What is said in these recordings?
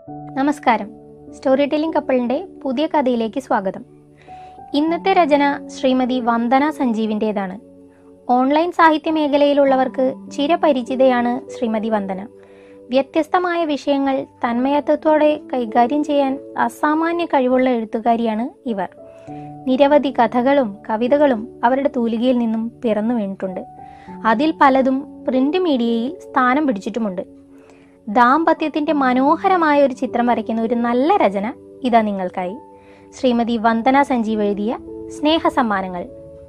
നമസ്കാരം story telling കപ്പിളിന്റെ പുതിയ കഥയിലേക്ക് സ്വാഗതം ഇന്നത്തെ രചന ശ്രീമതി വന്ദന സഞ്ജീവിൻ്റെതാണ് ഓൺലൈൻ സാഹിത്യ മേഖലയിലുള്ളവർക്ക് ചിരപരിചിതയാണ് ശ്രീമതി വന്ദന വ്യത്യസ്തമായ വിഷയങ്ങൾ തന്മയത്വത്തോടെ കൈകാര്യം ചെയ്യാൻ അസാമാന്യ കഴിവുള്ള എഴുത്തുകാരിയാണ് ഇവർ നിരവധി കഥകളും കവിതകളും അവരുടെ തൂലികയിൽ നിന്നും പിറന്നു വീണിട്ടുണ്ട് അതിൽ പലതും പ്രിന്റ് മീഡിയയിൽ സ്ഥാനം പിടിച്ചിട്ടുമുണ്ട് ദാമ്പത്യത്തിന്റെ മനോഹരമായ ഒരു ചിത്രം വരയ്ക്കുന്ന ഒരു നല്ല രചന ഇതാ നിങ്ങൾക്കായി ശ്രീമതി വന്ദന സഞ്ജീവ് എഴുതിയ സ്നേഹ സമ്മാനങ്ങൾ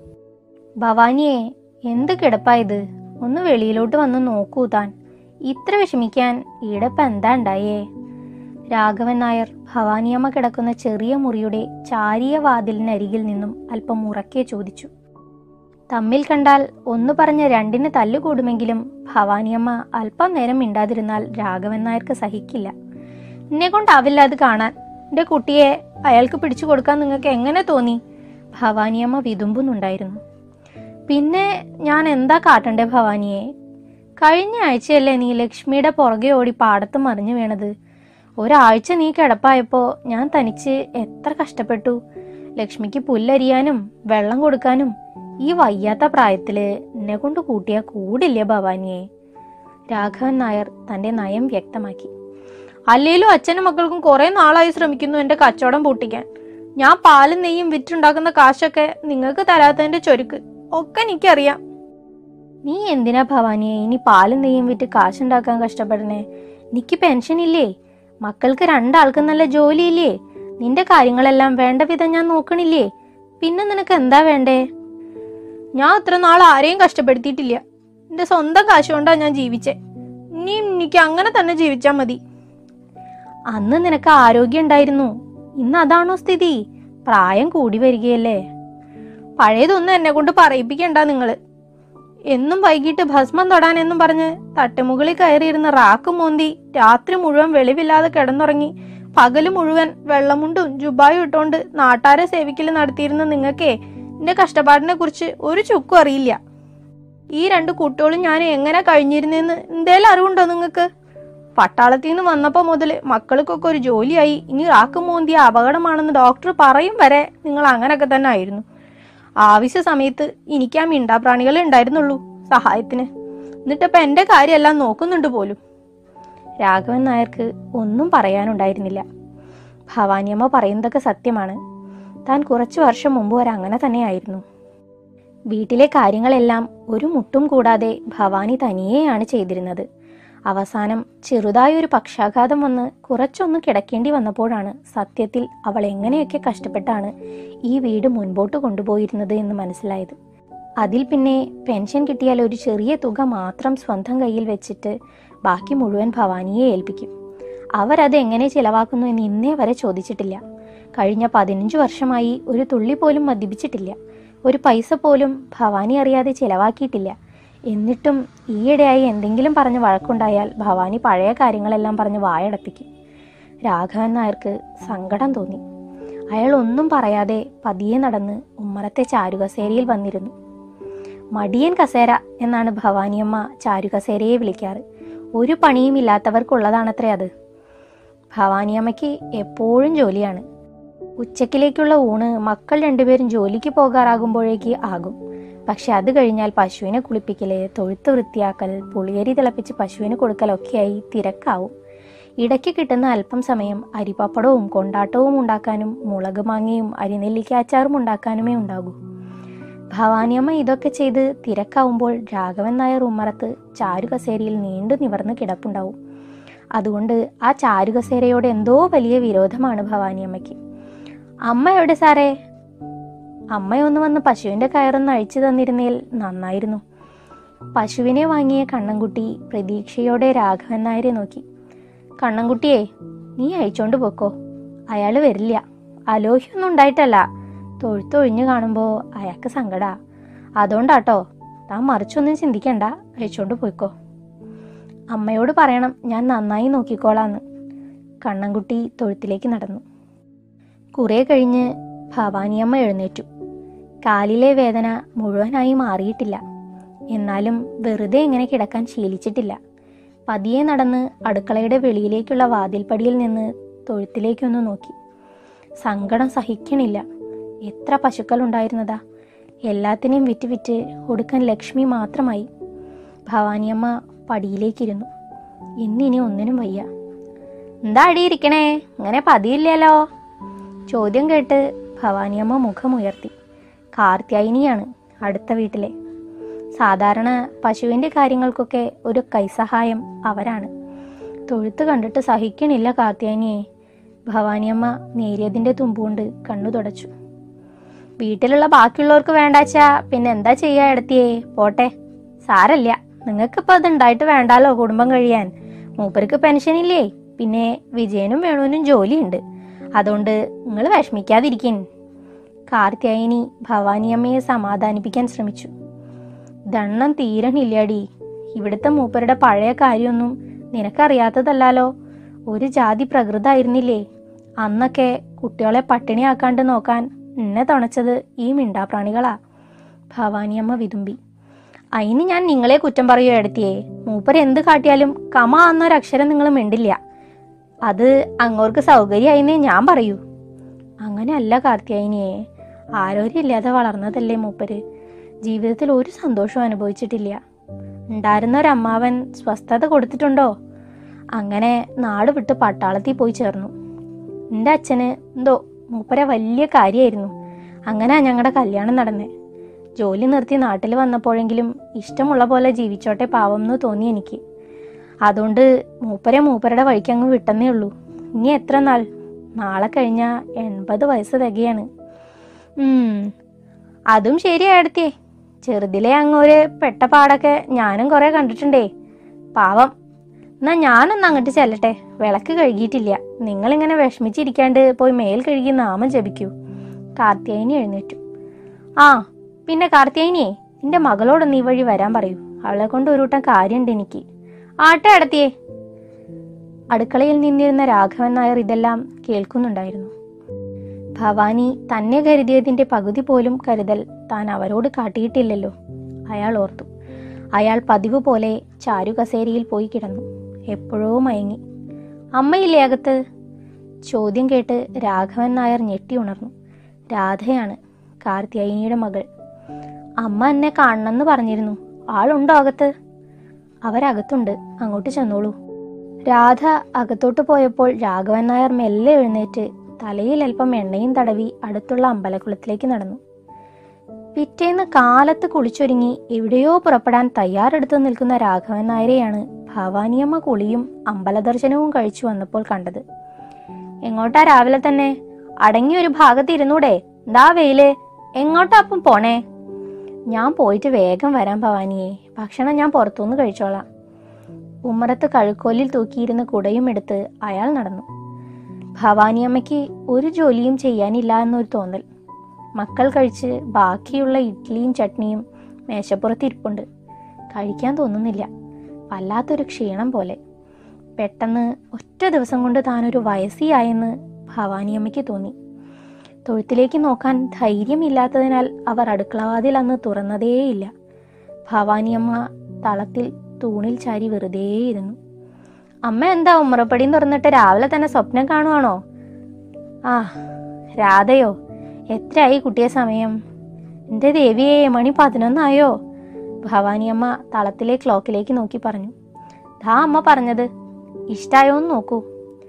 ഭവാനിയെ എന്ത് കിടപ്പായത് ഒന്ന് വെളിയിലോട്ട് വന്ന് നോക്കൂ താൻ ഇത്ര വിഷമിക്കാൻ ഈടപ്പ എന്താ ഉണ്ടായേ രാഘവൻ നായർ ഭവാനിയമ്മ കിടക്കുന്ന ചെറിയ മുറിയുടെ ചാരിയ വാതിലിനരികിൽ നിന്നും അല്പം ഉറക്കെ ചോദിച്ചു തമ്മിൽ കണ്ടാൽ ഒന്ന് പറഞ്ഞ് രണ്ടിന് തല്ലുകൂടുമെങ്കിലും ഭവാനിയമ്മ അല്പം നേരം മിണ്ടാതിരുന്നാൽ രാഘവൻ നായർക്ക് സഹിക്കില്ല എന്നെ കൊണ്ടാവില്ല അത് കാണാൻ എന്റെ കുട്ടിയെ അയാൾക്ക് പിടിച്ചു കൊടുക്കാൻ നിങ്ങൾക്ക് എങ്ങനെ തോന്നി ഭവാനിയമ്മ വിതുമ്പുന്നുണ്ടായിരുന്നു പിന്നെ ഞാൻ എന്താ കാട്ടണ്ടേ ഭവാനിയെ കഴിഞ്ഞ ആഴ്ചയല്ലേ നീ ലക്ഷ്മിയുടെ പുറകെ ഓടി പാടത്ത് മറിഞ്ഞു വീണത് ഒരാഴ്ച നീ കിടപ്പായപ്പോ ഞാൻ തനിച്ച് എത്ര കഷ്ടപ്പെട്ടു ലക്ഷ്മിക്ക് പുല്ലരിയാനും വെള്ളം കൊടുക്കാനും ഈ വയ്യാത്ത പ്രായത്തില് എന്നെ കൊണ്ട് കൂട്ടിയാ കൂടില്ലേ ഭവാനിയെ രാഘവൻ നായർ തന്റെ നയം വ്യക്തമാക്കി അല്ലേലും അച്ഛനും മക്കൾക്കും കുറെ നാളായി ശ്രമിക്കുന്നു എന്റെ കച്ചവടം പൂട്ടിക്കാൻ ഞാൻ പാലും നെയ്യും വിറ്റുണ്ടാക്കുന്ന കാശൊക്കെ നിങ്ങൾക്ക് തരാത്തതിന്റെ ചൊരുക്ക് ഒക്കെ എനിക്കറിയാം നീ എന്തിനാ ഭവാനിയെ ഇനി പാലും നെയ്യും വിറ്റ് കാശുണ്ടാക്കാൻ കഷ്ടപ്പെടണേ നിക്ക് പെൻഷൻ ഇല്ലേ മക്കൾക്ക് രണ്ടാൾക്കും നല്ല ജോലിയില്ലേ നിന്റെ കാര്യങ്ങളെല്ലാം വേണ്ട വിധം ഞാൻ നോക്കണില്ലേ പിന്നെ നിനക്ക് എന്താ വേണ്ടേ ഞാൻ അത്ര നാൾ ആരെയും കഷ്ടപ്പെടുത്തിയിട്ടില്ല എന്റെ സ്വന്തം കാശ് കൊണ്ടാ ഞാൻ ജീവിച്ചേ ഇനിയും എനിക്ക് അങ്ങനെ തന്നെ ജീവിച്ചാ മതി അന്ന് നിനക്ക് ആരോഗ്യം ഉണ്ടായിരുന്നു ഇന്ന് അതാണോ സ്ഥിതി പ്രായം കൂടി വരികയല്ലേ പഴയതൊന്നും എന്നെ കൊണ്ട് പറയിപ്പിക്കണ്ട നിങ്ങള് എന്നും വൈകിട്ട് ഭസ്മം തൊടാൻ എന്നും പറഞ്ഞ് തട്ടുമുകളിൽ കയറിയിരുന്ന റാക്ക് മോന്തി രാത്രി മുഴുവൻ വെളിവില്ലാതെ കിടന്നുറങ്ങി പകല് മുഴുവൻ വെള്ളമുണ്ടും ജുബായും ഇട്ടോണ്ട് നാട്ടാരെ സേവിക്കൽ നടത്തിയിരുന്ന നിങ്ങൾക്കേ എന്റെ കഷ്ടപ്പാടിനെ കുറിച്ച് ഒരു ചുക്കും അറിയില്ല ഈ രണ്ട് കുട്ടികളും ഞാൻ എങ്ങനെ കഴിഞ്ഞിരുന്നെന്ന് എന്തേലും അറിവുണ്ടോ നിങ്ങൾക്ക് പട്ടാളത്തിൽ നിന്ന് വന്നപ്പോ മുതൽ മക്കൾക്കൊക്കെ ഒരു ജോലിയായി ഇനി റാക്ക് മോന്തിയ അപകടമാണെന്ന് ഡോക്ടർ പറയും വരെ നിങ്ങൾ അങ്ങനൊക്കെ തന്നെ ആയിരുന്നു ആവശ്യ സമയത്ത് എനിക്ക് ആ മിണ്ടാപ്രാണികളെ ഉണ്ടായിരുന്നുള്ളൂ സഹായത്തിന് എന്നിട്ടിപ്പോ എന്റെ കാര്യമെല്ലാം നോക്കുന്നുണ്ട് പോലും രാഘവൻ നായർക്ക് ഒന്നും പറയാനുണ്ടായിരുന്നില്ല ഭവാനിയമ്മ പറയുന്നതൊക്കെ സത്യമാണ് താൻ കുറച്ചു വർഷം മുമ്പ് വരെ അങ്ങനെ തന്നെയായിരുന്നു വീട്ടിലെ കാര്യങ്ങളെല്ലാം ഒരു മുട്ടും കൂടാതെ ഭവാനി തനിയെയാണ് ചെയ്തിരുന്നത് അവസാനം ചെറുതായൊരു പക്ഷാഘാതം വന്ന് കുറച്ചൊന്ന് കിടക്കേണ്ടി വന്നപ്പോഴാണ് സത്യത്തിൽ അവൾ എങ്ങനെയൊക്കെ കഷ്ടപ്പെട്ടാണ് ഈ വീട് മുൻപോട്ട് കൊണ്ടുപോയിരുന്നത് എന്ന് മനസ്സിലായത് അതിൽ പിന്നെ പെൻഷൻ കിട്ടിയാൽ ഒരു ചെറിയ തുക മാത്രം സ്വന്തം കയ്യിൽ വെച്ചിട്ട് ബാക്കി മുഴുവൻ ഭവാനിയെ ഏൽപ്പിക്കും അവരത് എങ്ങനെ ചിലവാക്കുന്നു എന്ന് ഇന്നേ വരെ ചോദിച്ചിട്ടില്ല കഴിഞ്ഞ പതിനഞ്ചു വർഷമായി ഒരു തുള്ളി പോലും മദ്യപിച്ചിട്ടില്ല ഒരു പൈസ പോലും ഭവാനി അറിയാതെ ചിലവാക്കിയിട്ടില്ല എന്നിട്ടും ഈയിടെയായി എന്തെങ്കിലും പറഞ്ഞ് വഴക്കുണ്ടായാൽ ഭവാനി പഴയ കാര്യങ്ങളെല്ലാം പറഞ്ഞ് വായടപ്പിക്കും രാഘവൻ നായർക്ക് സങ്കടം തോന്നി അയാൾ ഒന്നും പറയാതെ പതിയെ നടന്ന് ഉമ്മറത്തെ ചാരുകസേരയിൽ വന്നിരുന്നു മടിയൻ കസേര എന്നാണ് ഭവാനിയമ്മ ചാരുകസേരയെ വിളിക്കാറ് ഒരു പണിയും ഇല്ലാത്തവർക്കുള്ളതാണത്രേ അത് ഭവാനിയമ്മയ്ക്ക് എപ്പോഴും ജോലിയാണ് ഉച്ചക്കിലേക്കുള്ള ഊണ് മക്കൾ രണ്ടുപേരും ജോലിക്ക് പോകാറാകുമ്പോഴേക്ക് ആകും പക്ഷെ അത് കഴിഞ്ഞാൽ പശുവിനെ കുളിപ്പിക്കല് തൊഴുത്ത് വൃത്തിയാക്കൽ പുളിയരി തിളപ്പിച്ച് പശുവിന് കൊടുക്കലൊക്കെയായി തിരക്കാവും ഇടയ്ക്ക് കിട്ടുന്ന അല്പം സമയം അരിപ്പപ്പടവും കൊണ്ടാട്ടവും ഉണ്ടാക്കാനും മുളക് മാങ്ങയും അരിനെല്ലിക്ക അച്ചാറും ഉണ്ടാക്കാനുമേ ഉണ്ടാകൂ ഭവാനിയമ്മ ഇതൊക്കെ ചെയ്ത് തിരക്കാവുമ്പോൾ രാഘവൻ നായർ ഉമ്മറത്ത് ചാരുകസേരയിൽ നീണ്ടു നിവർന്ന് കിടപ്പുണ്ടാവും അതുകൊണ്ട് ആ ചാരുകസേരയോട് എന്തോ വലിയ വിരോധമാണ് ഭവാനിയമ്മയ്ക്ക് അമ്മ എവിടെ സാറേ അമ്മയൊന്ന് വന്ന് പശുവിന്റെ കയറൊന്ന് അഴിച്ചു തന്നിരുന്നേൽ നന്നായിരുന്നു പശുവിനെ വാങ്ങിയ കണ്ണൻകുട്ടി പ്രതീക്ഷയോടെ രാഘവൻ നായരെ നോക്കി കണ്ണൻകുട്ടിയെ നീ അയച്ചോണ്ട് പോക്കോ അയാള് വരില്ല അലോഹ്യൊന്നും ഉണ്ടായിട്ടല്ല തൊഴുത്തൊഴിഞ്ഞു കാണുമ്പോ അയാൾക്ക് സങ്കടാ അതുകൊണ്ടാട്ടോ താൻ മറിച്ചൊന്നും ചിന്തിക്കണ്ട അയച്ചോണ്ട് പോയിക്കോ അമ്മയോട് പറയണം ഞാൻ നന്നായി നോക്കിക്കോളാന്ന് കണ്ണൻകുട്ടി തൊഴുത്തിലേക്ക് നടന്നു കുറെ കഴിഞ്ഞ് ഭവാനിയമ്മ എഴുന്നേറ്റു കാലിലെ വേദന മുഴുവനായി മാറിയിട്ടില്ല എന്നാലും വെറുതെ ഇങ്ങനെ കിടക്കാൻ ശീലിച്ചിട്ടില്ല പതിയെ നടന്ന് അടുക്കളയുടെ വെളിയിലേക്കുള്ള വാതിൽപ്പടിയിൽ നിന്ന് തൊഴുത്തിലേക്കൊന്ന് നോക്കി സങ്കടം സഹിക്കണില്ല എത്ര പശുക്കൾ ഉണ്ടായിരുന്നതാ എല്ലാത്തിനെയും വിറ്റ് വിറ്റ് ഒടുക്കൻ ലക്ഷ്മി മാത്രമായി ഭവാനിയമ്മ പടിയിലേക്കിരുന്നു ഇന്നിനി ഒന്നിനും വയ്യ എന്താ അടിയിരിക്കണേ ഇങ്ങനെ പതിയില്ലല്ലോ ചോദ്യം കേട്ട് ഭവാനിയമ്മ മുഖമുയർത്തി കാർത്യായനിയാണ് അടുത്ത വീട്ടിലെ സാധാരണ പശുവിൻ്റെ കാര്യങ്ങൾക്കൊക്കെ ഒരു കൈസഹായം അവരാണ് തൊഴുത്ത് കണ്ടിട്ട് സഹിക്കണില്ല കാർത്യായനിയെ ഭവാനിയമ്മ നേരിയതിൻ്റെ തുമ്പുകൊണ്ട് കണ്ണു തുടച്ചു വീട്ടിലുള്ള ബാക്കിയുള്ളവർക്ക് വേണ്ടാച്ചാ പിന്നെ എന്താ ചെയ്യാ എടുത്തിയേ പോട്ടെ സാരല്ല നിങ്ങൾക്കിപ്പോൾ അത് ഉണ്ടായിട്ട് വേണ്ടാലോ കുടുംബം കഴിയാൻ മൂപ്പർക്ക് പെൻഷൻ ഇല്ലേ പിന്നെ വിജയനും വേണുവിനും ജോലിയുണ്ട് അതുകൊണ്ട് നിങ്ങൾ വിഷമിക്കാതിരിക്കിൻ കാർത്യായനി ഭവാനിയമ്മയെ സമാധാനിപ്പിക്കാൻ ശ്രമിച്ചു ദണ്ണം തീരണില്ലാടി ഇവിടുത്തെ മൂപ്പരുടെ പഴയ കാര്യമൊന്നും നിനക്കറിയാത്തതല്ലാലോ ഒരു ജാതി പ്രകൃതായിരുന്നില്ലേ അന്നൊക്കെ കുട്ടികളെ പട്ടിണിയാക്കാണ്ട് നോക്കാൻ എന്നെ തുണച്ചത് ഈ മിണ്ടാപ്രാണികളാ ഭവാനിയമ്മ വിതുമ്പി അതിന് ഞാൻ നിങ്ങളെ കുറ്റം പറയോ എടുത്തിയേ മൂപ്പർ എന്ത് കാട്ടിയാലും കമ എന്നൊരക്ഷരം നിങ്ങൾ മിണ്ടില്ല അത് അങ്ങോർക്ക് സൗകര്യമായിന്നേ ഞാൻ പറയൂ അങ്ങനെയല്ല കാർത്തിയായിനിയെ ആരോഗ്യമില്ലാതെ വളർന്നതല്ലേ മൂപ്പര് ജീവിതത്തിൽ ഒരു സന്തോഷവും അനുഭവിച്ചിട്ടില്ല ഉണ്ടായിരുന്ന ഒരു അമ്മാവൻ സ്വസ്ഥത കൊടുത്തിട്ടുണ്ടോ അങ്ങനെ നാട് വിട്ട് പട്ടാളത്തിൽ പോയി ചേർന്നു എൻ്റെ അച്ഛന് എന്തോ മൂപ്പരെ വലിയ കാര്യമായിരുന്നു അങ്ങനെ ഞങ്ങളുടെ കല്യാണം നടന്നേ ജോലി നിർത്തി നാട്ടിൽ വന്നപ്പോഴെങ്കിലും ഇഷ്ടമുള്ള പോലെ ജീവിച്ചോട്ടെ പാവം എന്ന് തോന്നി എനിക്ക് അതുകൊണ്ട് മൂപ്പരെ മൂപ്പരുടെ വഴിക്ക് അങ്ങ് വിട്ടെന്നേ ഉള്ളൂ ഇനി എത്ര നാൾ നാളെ കഴിഞ്ഞ എൺപത് വയസ്സ് തികയാണ് ഉം, അതും ശരിയായിടത്തേ ചെറുതിലെ അങ്ങോര് പെട്ട പാടൊക്കെ ഞാനും കുറെ കണ്ടിട്ടുണ്ടേ പാവം എന്നാ ഞാനൊന്ന് അങ്ങോട്ട് ചെല്ലട്ടെ വിളക്ക് കഴുകിയിട്ടില്ല നിങ്ങളിങ്ങനെ വിഷമിച്ചിരിക്കാണ്ട് പോയി മേൽ കഴുകി നാമം ജപിക്കൂ കാർത്തിയായനി എഴുന്നേറ്റു ആ പിന്നെ കാർത്തിയായനിയെ നിന്റെ മകളോടൊന്ന് ഈ വഴി വരാൻ പറയൂ അവളെ കൊണ്ട് ഒരു കൂട്ടം കാര്യമുണ്ട് എനിക്ക് ആട്ടെ അടത്തിയേ അടുക്കളയിൽ നിന്നിരുന്ന രാഘവൻ നായർ ഇതെല്ലാം കേൾക്കുന്നുണ്ടായിരുന്നു ഭവാനി തന്നെ കരുതിയതിന്റെ പകുതി പോലും കരുതൽ താൻ അവരോട് കാട്ടിയിട്ടില്ലല്ലോ അയാൾ ഓർത്തു അയാൾ പതിവ് പോലെ ചാരുകസേരയിൽ പോയി കിടന്നു എപ്പോഴോ മയങ്ങി അമ്മയില്ലേ അകത്ത് ചോദ്യം കേട്ട് രാഘവൻ നായർ ഞെട്ടി ഉണർന്നു രാധയാണ് കാർത്തിയായിനിയുടെ മകൾ അമ്മ എന്നെ കാണണമെന്ന് പറഞ്ഞിരുന്നു ആളുണ്ടോ അകത്ത് അവരകത്തുണ്ട് അങ്ങോട്ട് ചെന്നോളൂ രാധ അകത്തോട്ട് പോയപ്പോൾ രാഘവൻ നായർ മെല്ലെ എഴുന്നേറ്റ് തലയിൽ അല്പം എണ്ണയും തടവി അടുത്തുള്ള അമ്പലക്കുളത്തിലേക്ക് നടന്നു പിറ്റേന്ന് കാലത്ത് കുളിച്ചൊരുങ്ങി എവിടെയോ പുറപ്പെടാൻ തയ്യാറെടുത്ത് നിൽക്കുന്ന രാഘവൻ നായരെയാണ് ഭവാനിയമ്മ കുളിയും അമ്പലദർശനവും കഴിച്ചു വന്നപ്പോൾ കണ്ടത് എങ്ങോട്ടാ രാവിലെ തന്നെ അടങ്ങി ഒരു ഭാഗത്ത് ഇരുന്നൂടെ ദാ വെയില് എങ്ങോട്ടാ അപ്പം പോണേ ഞാൻ പോയിട്ട് വേഗം വരാം ഭവാനിയെ ഭക്ഷണം ഞാൻ പുറത്തുനിന്ന് കഴിച്ചോളാം ഉമ്മറത്ത് കഴുക്കോലിൽ തൂക്കിയിരുന്ന കുടയും എടുത്ത് അയാൾ നടന്നു ഭവാനിയമ്മയ്ക്ക് ഒരു ജോലിയും ചെയ്യാനില്ല എന്നൊരു തോന്നൽ മക്കൾ കഴിച്ച് ബാക്കിയുള്ള ഇഡ്ഡലിയും ചട്നിയും മേശപ്പുറത്ത് ഇരിപ്പുണ്ട് കഴിക്കാൻ തോന്നുന്നില്ല വല്ലാത്തൊരു ക്ഷീണം പോലെ പെട്ടെന്ന് ഒറ്റ ദിവസം കൊണ്ട് താനൊരു വയസ്സിയായെന്ന് ഭവാനിയമ്മയ്ക്ക് തോന്നി തൊഴുത്തിലേക്ക് നോക്കാൻ ധൈര്യമില്ലാത്തതിനാൽ അവർ അടുക്കളവാതിൽ അന്ന് തുറന്നതേയില്ല ഭവാനിയമ്മ തളത്തിൽ തൂണിൽ ചാരി വെറുതെയിരുന്നു അമ്മ എന്താ ഉമ്മറപ്പടിയും തുറന്നിട്ട് രാവിലെ തന്നെ സ്വപ്നം കാണുവാണോ ആ രാധയോ എത്രയായി കുട്ടിയെ സമയം എൻ്റെ ദേവിയെ മണി പതിനൊന്നായോ ഭവാനിയമ്മ തളത്തിലെ ക്ലോക്കിലേക്ക് നോക്കി പറഞ്ഞു ദാ അമ്മ പറഞ്ഞത് ഇഷ്ടായോന്ന് നോക്കൂ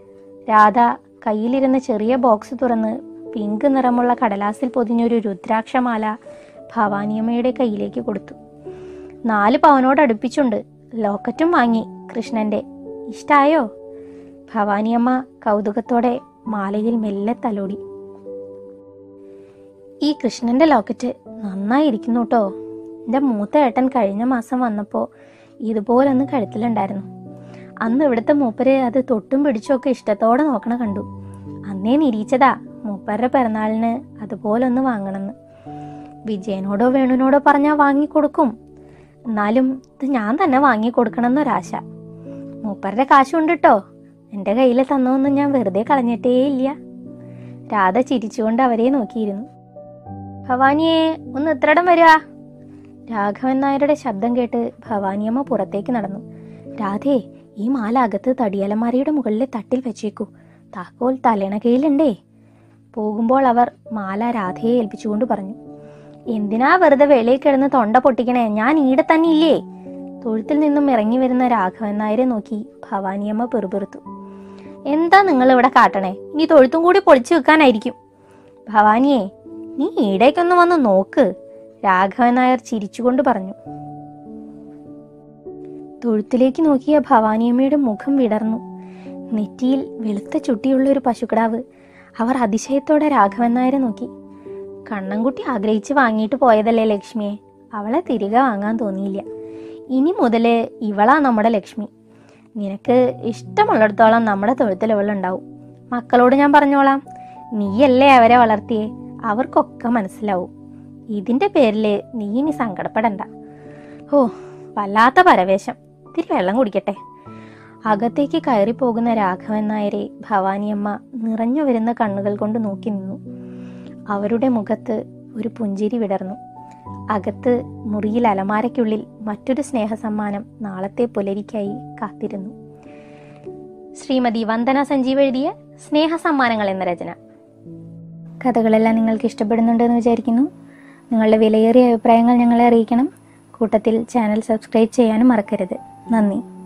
രാധ കയ്യിലിരുന്ന ചെറിയ ബോക്സ് തുറന്ന് പിങ്ക് നിറമുള്ള കടലാസിൽ പൊതിഞ്ഞൊരു രുദ്രാക്ഷമാല ഭവാനിയമ്മയുടെ കയ്യിലേക്ക് കൊടുത്തു നാല് പവനോട് അടുപ്പിച്ചുണ്ട് ലോക്കറ്റും വാങ്ങി കൃഷ്ണന്റെ ഇഷ്ടായോ ഭവാനിയമ്മ കൗതുകത്തോടെ മാലയിൽ മെല്ലെ തലോടി ഈ കൃഷ്ണന്റെ ലോക്കറ്റ് നന്നായിരിക്കുന്നു കേട്ടോ എൻ്റെ മൂത്ത ഏട്ടൻ കഴിഞ്ഞ മാസം വന്നപ്പോൾ ഇതുപോലൊന്ന് കഴുത്തിലുണ്ടായിരുന്നു അന്ന് ഇവിടുത്തെ മൂപ്പര് അത് തൊട്ടും പിടിച്ചുമൊക്കെ ഇഷ്ടത്തോടെ നോക്കണ കണ്ടു അന്നേ നിരീച്ചതാ മൂപ്പരുടെ പിറന്നാളിന് അതുപോലൊന്ന് വാങ്ങണമെന്ന് വിജയനോടോ വേണുനോടോ പറഞ്ഞാൽ വാങ്ങിക്കൊടുക്കും എന്നാലും ഇത് ഞാൻ തന്നെ വാങ്ങിക്കൊടുക്കണം എന്നൊരാശ മൂപ്പരുടെ കാശുണ്ട് കേട്ടോ എൻ്റെ കയ്യിൽ തന്നൊന്നും ഞാൻ വെറുതെ കളഞ്ഞിട്ടേ ഇല്ല രാധ ചിരിച്ചുകൊണ്ട് അവരെ നോക്കിയിരുന്നു ഭവാനിയെ ഒന്ന് ഇത്രടം വരിക രാഘവൻ നായരുടെ ശബ്ദം കേട്ട് ഭവാനിയമ്മ പുറത്തേക്ക് നടന്നു രാധേ ഈ മാല അകത്ത് തടിയലമാരയുടെ മുകളിലെ തട്ടിൽ വെച്ചേക്കൂ താക്കോൽ തലണകയിലുണ്ടേ പോകുമ്പോൾ അവർ മാല രാധയെ ഏൽപ്പിച്ചുകൊണ്ട് പറഞ്ഞു എന്തിനാ വെറുതെ വെളിയിൽ കിടന്ന് തൊണ്ട പൊട്ടിക്കണേ ഞാൻ ഈടെ തന്നെ ഇല്ലേ തൊഴുത്തിൽ നിന്നും ഇറങ്ങി വരുന്ന രാഘവൻ നായരെ നോക്കി ഭവാനിയമ്മ പെറുപെറുത്തു എന്താ നിങ്ങൾ ഇവിടെ കാട്ടണേ ഇനി തൊഴുത്തും കൂടി പൊളിച്ചു വെക്കാനായിരിക്കും ഭവാനിയെ നീ ഈടേക്കൊന്ന് വന്ന് നോക്ക് രാഘവൻ നായർ ചിരിച്ചുകൊണ്ട് പറഞ്ഞു തൊഴുത്തിലേക്ക് നോക്കിയ ഭവാനിയമ്മയുടെ മുഖം വിടർന്നു നെറ്റിയിൽ വെളുത്ത ചുട്ടിയുള്ള ഒരു പശുക്കിടാവ് അവർ അതിശയത്തോടെ രാഘവൻ നായരെ നോക്കി കണ്ണൻകുട്ടി ആഗ്രഹിച്ച് വാങ്ങിയിട്ട് പോയതല്ലേ ലക്ഷ്മിയെ അവളെ തിരികെ വാങ്ങാൻ തോന്നിയില്ല ഇനി മുതല് ഇവളാ നമ്മുടെ ലക്ഷ്മി നിനക്ക് ഇഷ്ടമുള്ളിടത്തോളം നമ്മുടെ തൊഴുത്തിൽ ഇവളുണ്ടാവും മക്കളോട് ഞാൻ പറഞ്ഞോളാം നീയല്ലേ അവരെ വളർത്തിയേ അവർക്കൊക്കെ മനസ്സിലാവും ഇതിന്റെ പേരില് നീ ഇനി സങ്കടപ്പെടണ്ട ഓ വല്ലാത്ത പരവേശം ഇത്തിരി വെള്ളം കുടിക്കട്ടെ അകത്തേക്ക് കയറി പോകുന്ന രാഘവൻ നായരെ ഭവാനിയമ്മ നിറഞ്ഞു വരുന്ന കണ്ണുകൾ കൊണ്ട് നോക്കി നിന്നു അവരുടെ മുഖത്ത് ഒരു പുഞ്ചിരി വിടർന്നു അകത്ത് മുറിയിൽ അലമാരയ്ക്കുള്ളിൽ മറ്റൊരു സ്നേഹസമ്മാനം നാളത്തെ പുലരിക്കായി കാത്തിരുന്നു ശ്രീമതി വന്ദന സഞ്ജീവ് എഴുതിയ സ്നേഹസമ്മാനങ്ങൾ എന്ന രചന കഥകളെല്ലാം നിങ്ങൾക്ക് ഇഷ്ടപ്പെടുന്നുണ്ടെന്ന് വിചാരിക്കുന്നു നിങ്ങളുടെ വിലയേറിയ അഭിപ്രായങ്ങൾ ഞങ്ങളെ അറിയിക്കണം കൂട്ടത്തിൽ ചാനൽ സബ്സ്ക്രൈബ് ചെയ്യാനും മറക്കരുത് നന്ദി